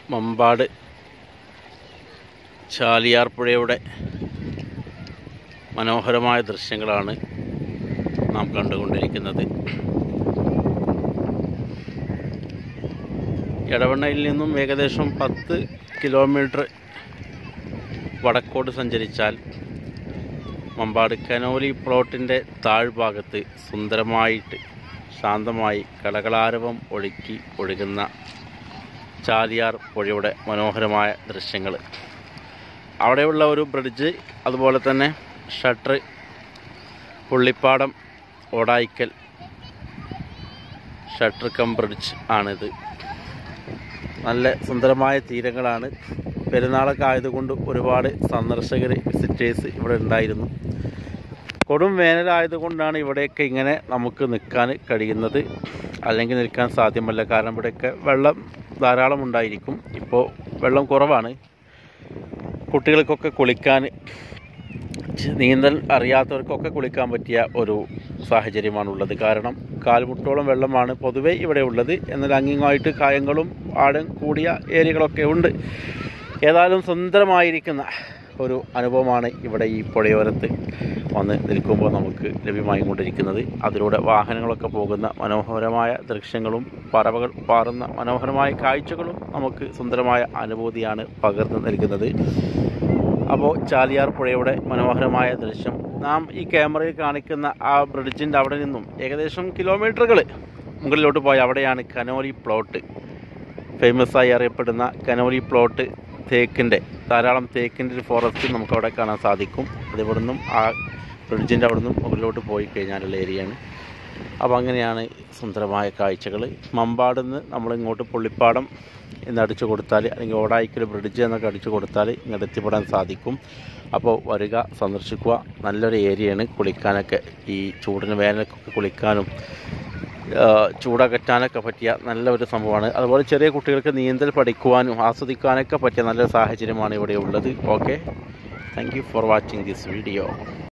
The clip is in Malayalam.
മമ്പാട് ചാലിയാർ പുഴയുടെ മനോഹരമായ ദൃശ്യങ്ങളാണ് നാം കണ്ടുകൊണ്ടിരിക്കുന്നത് എടവണ്ണയിൽ നിന്നും ഏകദേശം പത്ത് കിലോമീറ്റർ വടക്കോട്ട് സഞ്ചരിച്ചാൽ മമ്പാട് കനോലി പ്ലോട്ടിൻ്റെ താഴ്ഭാഗത്ത് സുന്ദരമായിട്ട് ശാന്തമായി കളകളാരവം ഒഴുക്കി ഒഴുകുന്ന ചാലിയാർ പുഴയുടെ മനോഹരമായ ദൃശ്യങ്ങൾ അവിടെയുള്ള ഒരു ബ്രിഡ്ജ് അതുപോലെ തന്നെ shutter Pullippadam Odayikkal shutter cum bridge ആണിത് നല്ല സുന്ദരമായ തീരങ്ങളാണ് പെരുന്നാളൊക്കെ ആയതുകൊണ്ട് ഒരുപാട് സന്ദർശകർ വിസിറ്റേഴ്സ് ഇവിടെ ഉണ്ടായിരുന്നു കൊടും വേനലായതുകൊണ്ടാണ് ഇവിടെയൊക്കെ ഇങ്ങനെ നമുക്ക് നിൽക്കാൻ കഴിയുന്നത് അല്ലെങ്കിൽ നിൽക്കാൻ സാധ്യമല്ല കാരണം ഇവിടെയൊക്കെ വെള്ളം ധാരാളം ഉണ്ടായിരിക്കും ഇപ്പോൾ വെള്ളം കുറവാണ് കുട്ടികൾക്കൊക്കെ കുളിക്കാൻ നീന്തൽ അറിയാത്തവർക്കൊക്കെ കുളിക്കാൻ പറ്റിയ ഒരു സാഹചര്യമാണുള്ളത് കാരണം കാൽമുട്ടോളം വെള്ളമാണ് പൊതുവെ ഇവിടെ ഉള്ളത് എന്നാൽ അങ്ങിങ്ങായിട്ട് കായങ്ങളും ആഴം കൂടിയ ഏരിയകളൊക്കെ ഉണ്ട് ഏതായാലും സുന്ദരമായിരിക്കുന്ന ഒരു അനുഭവമാണ് ഇവിടെ ഈ പുഴയോരത്ത് വന്ന് നിൽക്കുമ്പോൾ നമുക്ക് ലഭ്യമായി കൊണ്ടിരിക്കുന്നത് അതിലൂടെ വാഹനങ്ങളൊക്കെ പോകുന്ന മനോഹരമായ ദൃശ്യങ്ങളും പറവകൾ പാറുന്ന മനോഹരമായ കാഴ്ചകളും നമുക്ക് സുന്ദരമായ അനുഭൂതിയാണ് പകർന്നു നൽകുന്നത് അപ്പോൾ ചാലിയാർ പുഴയുടെ മനോഹരമായ ദൃശ്യം നാം ഈ ക്യാമറയിൽ കാണിക്കുന്ന ആ ബ്രിഡ്ജിൻ്റെ അവിടെ നിന്നും ഏകദേശം കിലോമീറ്ററുകൾ മുകളിലോട്ട് പോയ അവിടെയാണ് കനോലി പ്ലോട്ട് ഫേമസ് ആയി അറിയപ്പെടുന്ന കനോലി പ്ലോട്ട് തേക്കിൻ്റെ ധാരാളം തേക്കിൻ്റെ ഒരു ഫോറസ്റ്റ് നമുക്ക് അവിടെ കാണാൻ സാധിക്കും അത് ഇവിടെ നിന്നും ആ ബ്രിഡ്ജിൻ്റെ അവിടെ നിന്നും മുകളിലോട്ട് പോയി കഴിഞ്ഞാലുള്ള ഏരിയയാണ് അപ്പോൾ അങ്ങനെയാണ് സുന്ദരമായ കാഴ്ചകൾ മമ്പാട് നിന്ന് നമ്മൾ ഇങ്ങോട്ട് പുള്ളിപ്പാടം എന്ന് അടിച്ചു കൊടുത്താൽ അല്ലെങ്കിൽ ഓടായിക്കൽ ബ്രിഡ്ജ് എന്നൊക്കെ അടിച്ചു കൊടുത്താൽ ഇങ്ങോട്ട് എത്തിപ്പെടാൻ സാധിക്കും അപ്പോൾ വരിക സന്ദർശിക്കുക നല്ലൊരു ഏരിയയാണ് കുളിക്കാനൊക്കെ ഈ ചൂടിന് വേനലൊക്കെ കുളിക്കാനും ആ, ചൂടകറ്റാനൊക്കെ പറ്റിയ നല്ലൊരു സംഭവമാണ് അതുപോലെ ചെറിയ കുട്ടികൾക്ക് നീന്തൽ പഠിക്കുവാനും ആസ്വദിക്കാനൊക്കെ പറ്റിയ നല്ലൊരു സാഹചര്യമാണ് ഇവിടെ ഉള്ളത് okay thank you for watching this video